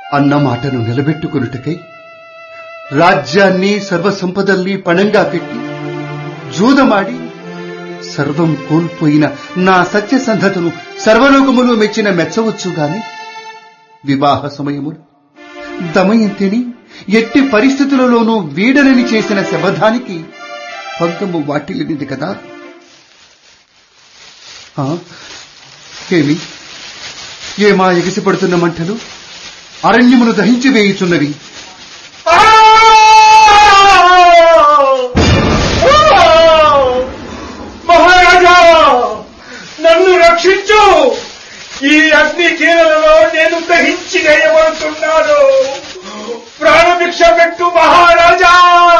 అన్న మాటను నిలబెట్టుకొనుటకై రాజ్యాన్ని సర్వసంపదల్ని పణంగా పెట్టి జూదమాడి సర్వం కోల్పోయిన నా సత్యసంధతను సర్వలోకములు మెచ్చిన మెచ్చవచ్చు గాని వివాహ సమయములు దమయంతిని ఎట్టి పరిస్థితులలోనూ వీడనని చేసిన శబదానికి పంకము వాటిల్లినది కదా ఆ, ఏమి ఏమా ఎగిసిపడుతున్న మంటలు అరణ్యమును దహించి వేయుచున్నవి ఆ! మహారాజా నన్ను రక్షించు ఈ అగ్ని కీలలో నేను దహించి వేయబడుతున్నాను ప్రాణభిక్ష పెట్టు మహారాజా